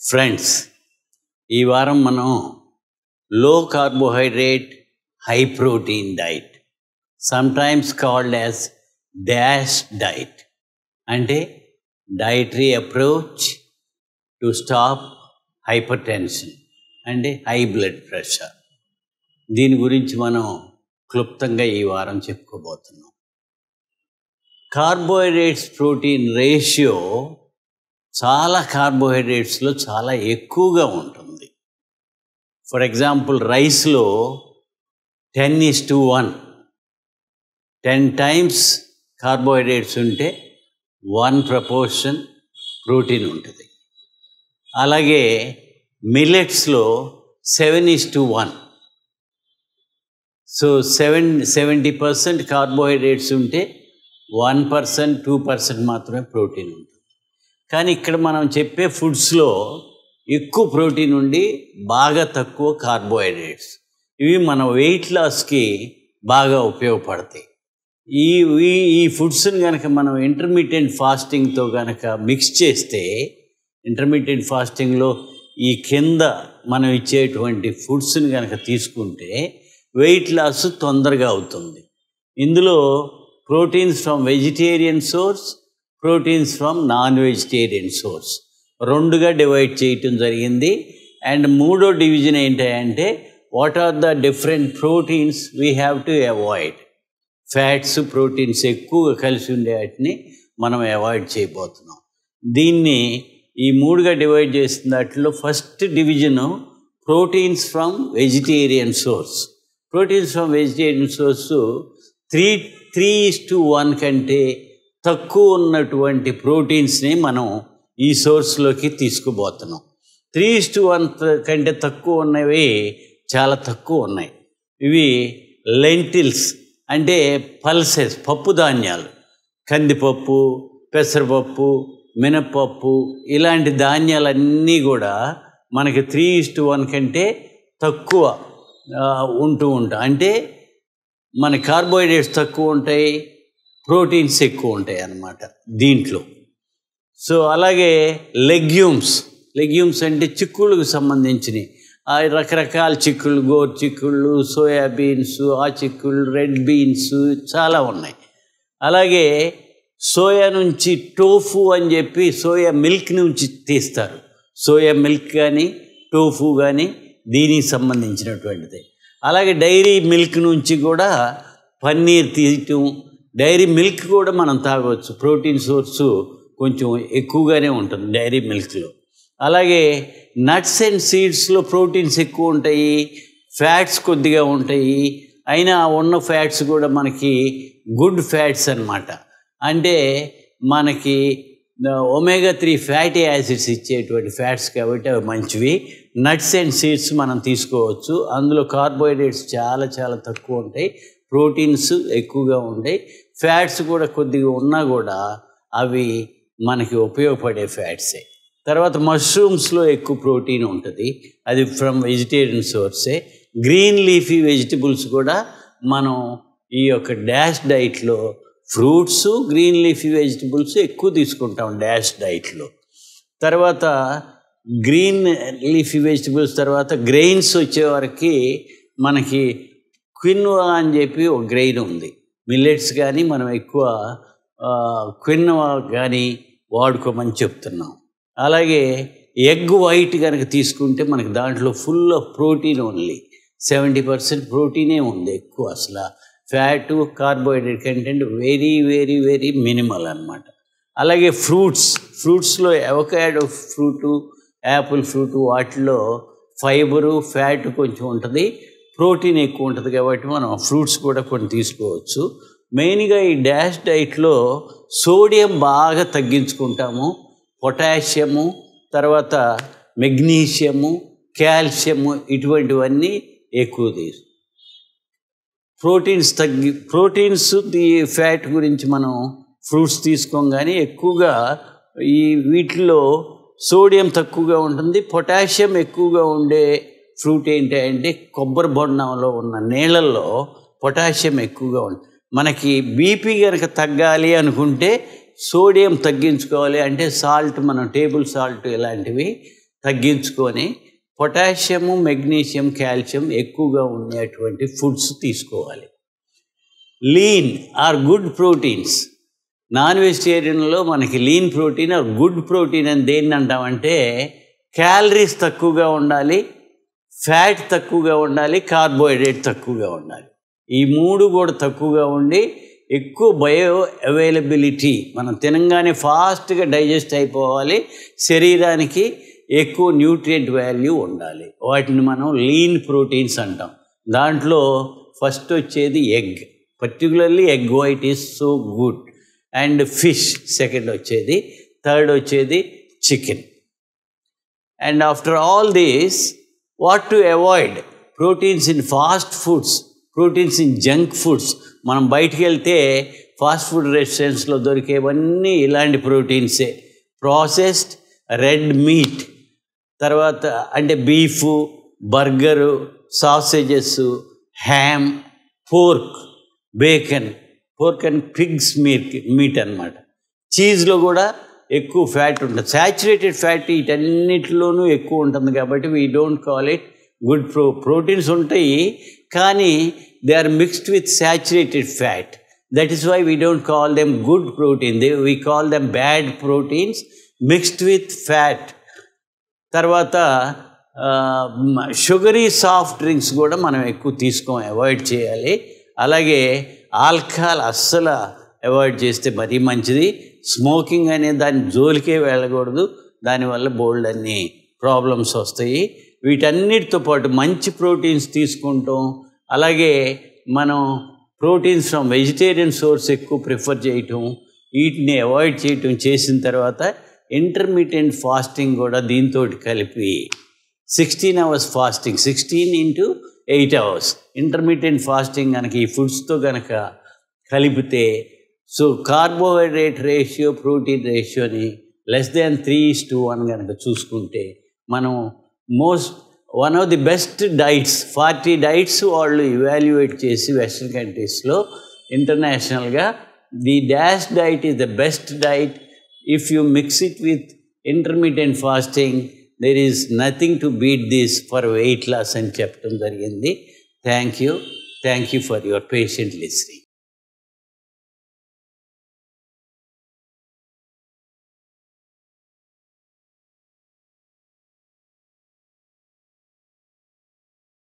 friends ఈ వారం మనం low carbohydrate high protein diet sometimes called as DASH diet అంటే dietary approach to stop hypertension అంటే high blood pressure దీని గురించి మనం క్లుప్తంగా ఈ వారం చెప్పుకోబోతున్నాం కార్బోహైడ్రేట్స్ ప్రోటీన్ రేషియో చాలా కార్బోహైడ్రేట్స్లో చాలా ఎక్కువగా ఉంటుంది ఫర్ ఎగ్జాంపుల్ రైస్లో ten is to one ten times carbohydrates ఉంటే వన్ ప్రపోర్షన్ ప్రోటీన్ ఉంటుంది అలాగే మిల్లెట్స్లో seven is to one so seven seventy percent carbohydrates ఉంటే వన్ పర్సెంట్ టూ పర్సెంట్ మాత్రమే ప్రోటీన్ ఉంటుంది కానీ ఇక్కడ మనం చెప్పే ఫుడ్స్లో ఎక్కువ ప్రోటీన్ ఉండి బాగా తక్కువ కార్బోహైడ్రేట్స్ ఇవి మన వెయిట్ లాస్కి బాగా ఉపయోగపడతాయి ఈ ఈ ఈ ఫుడ్స్ని కనుక మనం ఇంటర్మీడియట్ ఫాస్టింగ్తో కనుక మిక్స్ చేస్తే ఇంటర్మీడియట్ ఫాస్టింగ్లో ఈ కింద మనం ఇచ్చేటువంటి ఫుడ్స్ని కనుక తీసుకుంటే వెయిట్ లాస్ తొందరగా అవుతుంది ఇందులో proteins from vegetarian source proteins from non vegetarian source రెండుగా డివైడ్ చేయటం జరిగింది అండ్ మూడో డివిజన్ ఏంటంటే what are the different proteins we have to avoid fats proteins ఎక్కువగా కలిసి ఉండే వాటిని మనం అవాయిడ్ చేయబోతున్నాం దీన్ని ఈ మూడుగా డివైడ్ చేసిన దాంట్లో first division proteins from vegetarian source proteins from vegetarian source three three is to one కంటే తక్కువ ఉన్నటువంటి ప్రోటీన్స్ని మనం ఈ సోర్స్లోకి తీసుకుపోతున్నాం త్రీ ఇస్ టు వన్ కంటే తక్కువ ఉన్నవి చాలా తక్కువ ఉన్నాయి ఇవి లెంటిల్స్ అంటే పల్సెస్ పప్పు ధాన్యాలు కందిపప్పు పెసరపప్పు మినప్పప్పు ఇలాంటి ధాన్యాలన్నీ కూడా మనకి త్రీ ఇస్ టు వన్ కంటే తక్కువ ఉంటూ ఉంటాయి అంటే మన కార్బోహైడ్రేట్స్ తక్కువ ఉంటాయి ప్రోటీన్స్ ఎక్కువ ఉంటాయి అన్నమాట దీంట్లో సో అలాగే లెగ్యూమ్స్ లెగ్యూమ్స్ అంటే చిక్కుళ్ళకు సంబంధించినవి ఆ రకరకాల చిక్కుళ్ళు గోరు చిక్కుళ్ళు సోయా బీన్స్ ఆ చిక్కుళ్ళు రెడ్ బీన్స్ చాలా ఉన్నాయి అలాగే సోయా నుంచి టోఫు అని చెప్పి సోయా మిల్క్ నుంచి తీస్తారు సోయా మిల్క్ కానీ టోఫు కానీ దీనికి సంబంధించినటువంటిది అలాగే డైరీ మిల్క్ నుంచి కూడా పన్నీర్ తీయటం డైరీ మిల్క్ కూడా మనం తాగవచ్చు ప్రోటీన్ సోర్సు కొంచెం ఎక్కువగానే ఉంటుంది డైరీ మిల్క్లో అలాగే నట్స్ అండ్ సీడ్స్లో ప్రోటీన్స్ ఎక్కువ ఉంటాయి ఫ్యాట్స్ కొద్దిగా ఉంటాయి అయినా ఉన్న ఫ్యాట్స్ కూడా మనకి గుడ్ ఫ్యాట్స్ అనమాట అంటే మనకి ఒమేగా త్రీ ఫ్యాటీ యాసిడ్స్ ఇచ్చేటువంటి ఫ్యాట్స్ కాబట్టి అవి మంచివి నట్స్ అండ్ సీడ్స్ మనం తీసుకోవచ్చు అందులో కార్బోహైడ్రేట్స్ చాలా చాలా తక్కువ ఉంటాయి ప్రోటీన్స్ ఎక్కువగా ఉంటాయి ఫ్యాట్స్ కూడా కొద్దిగా ఉన్నా కూడా అవి మనకి ఉపయోగపడే ఫ్యాట్సే తర్వాత మష్రూమ్స్లో ఎక్కువ ప్రోటీన్ ఉంటుంది అది ఫ్రమ్ వెజిటేరియన్ సోర్సే గ్రీన్ లీఫీ వెజిటబుల్స్ కూడా మనం ఈ యొక్క డాష్ డైట్లో ఫ్రూట్స్ గ్రీన్ లీఫీ వెజిటబుల్స్ ఎక్కువ తీసుకుంటాం డాష్ డైట్లో తర్వాత గ్రీన్ లీఫీ వెజిటబుల్స్ తర్వాత గ్రెయిన్స్ వచ్చేవరకు మనకి క్విన్వా అని చెప్పి ఒక గ్రెయిన్ ఉంది మిల్లెట్స్ కానీ మనం ఎక్కువ క్విన్వా కానీ వాడుకోమని చెప్తున్నాం అలాగే ఎగ్ వైట్ కనుక తీసుకుంటే మనకి దాంట్లో full of protein only seventy percent ప్రోటీనే ఉంది ఎక్కువ అసలు fat carbohydrate content very very very minimal అనమాట అలాగే ఫ్రూట్స్ ఫ్రూట్స్లో అవకాడో ఫ్రూటు యాపిల్ ఫ్రూటు వాటిలో ఫైబరు ఫ్యాట్ కొంచెం ఉంటుంది ప్రోటీన్ ఎక్కువ ఉంటుంది కాబట్టి మనం ఫ్రూట్స్ కూడా కొన్ని తీసుకోవచ్చు మెయిన్గా ఈ డాష్ డైట్లో సోడియం బాగా తగ్గించుకుంటాము పొటాషియము తర్వాత మెగ్నీషియము కాల్షియము ఇటువంటివన్నీ ఎక్కువ తీసు ప్రోటీన్స్ తగ్గి ప్రోటీన్స్ ఈ ఫ్యాట్ గురించి మనం ఫ్రూట్స్ తీసుకోం కానీ ఎక్కువగా ఈ వీటిలో సోడియం తక్కువగా ఉంటుంది పొటాషియం ఎక్కువగా ఉండే ఫ్రూట్ ఏంటి అంటే కొబ్బరి బొండంలో ఉన్న నీళ్ళల్లో పొటాషియం ఎక్కువగా ఉంటుంది మనకి బీపీ కనుక తగ్గాలి అనుకుంటే సోడియం తగ్గించుకోవాలి అంటే సాల్ట్ మనం టేబుల్ సాల్ట్ ఇలాంటివి తగ్గించుకొని పొటాషియము మెగ్నీషియం కాల్షియం ఎక్కువగా ఉండేటువంటి ఫుడ్స్ తీసుకోవాలి lean or good proteins non వెజిటేరియన్లో మనకి lean protein or good protein అని దేన్ని అంటామంటే క్యాలరీస్ తక్కువగా ఉండాలి ఫ్యాట్ తక్కువగా ఉండాలి కార్బోహైడ్రేట్ తక్కువగా ఉండాలి ఈ మూడు కూడా తక్కువగా ఉండి ఎక్కువ బయో అవైలబిలిటీ మనం తినంగానే ఫాస్ట్గా డైజెస్ట్ అయిపోవాలి శరీరానికి ఎక్కువ న్యూట్రియంట్ వాల్యూ ఉండాలి వాటిని మనం లీన్ ప్రోటీన్స్ అంటాం దాంట్లో ఫస్ట్ వచ్చేది egg particularly egg white is so good and fish second వచ్చేది థర్డ్ వచ్చేది chicken and after all these what to avoid proteins in fast foods proteins in junk foods మనం బయటికి వెళ్తే ఫాస్ట్ ఫుడ్ రెస్టారెంట్స్లో దొరికేవన్నీ ఇలాంటి ప్రోటీన్సే processed red meat తర్వాత అంటే beef burger sausages ham pork bacon pork and pigs meat meat అనమాట చీజ్లో కూడా ఎక్కువ ఫ్యాట్ ఉంటుంది శాచురేటెడ్ ఫ్యాట్ వీటన్నిటిలోనూ ఎక్కువ ఉంటుంది కాబట్టి we don't call it good pro proteins ఉంటాయి కానీ they are mixed with saturated fat that is why we don't call them good protein they we call them bad proteins mixed with fat తర్వాత sugary soft drinks కూడా మనం ఎక్కువ తీసుకోం avoid చేయాలి అలాగే alcohol అస్సలు avoid చేస్తే మరీ మంచిది స్మోకింగ్ అనే దాని జోలికే వెళ్ళకూడదు దానివల్ల బోల్డ్ అన్ని ప్రాబ్లమ్స్ వస్తాయి వీటన్నిటితో పాటు మంచి ప్రోటీన్స్ తీసుకుంటాం అలాగే మనం ప్రోటీన్స్ ఫ్రమ్ వెజిటేరియన్ సోర్స్ ఎక్కువ ప్రిఫర్ చేయటం వీటిని అవాయిడ్ చేయటం చేసిన తర్వాత ఇంటర్మీడియట్ ఫాస్టింగ్ కూడా దీంతో కలిపి sixteen hours fasting sixteen into eight hours intermediate fasting కనుక ఈ ఫుడ్స్తో కనుక కలిపితే సో కార్బోహైడ్రేట్ రేషియో ప్రోటీన్ రేషియోని less than three is to one కనుక చూసుకుంటే మనం most one of the best diets forty diets వాళ్ళు ఇవాల్యుయేట్ చేసి వెస్ట్రన్ కంట్రీస్లో ఇంటర్నేషనల్గా the DASH diet is the best diet if you mix it with intermediate fasting there is nothing to beat this for weight loss అని చెప్పడం జరిగింది thank you thank you for your patient listening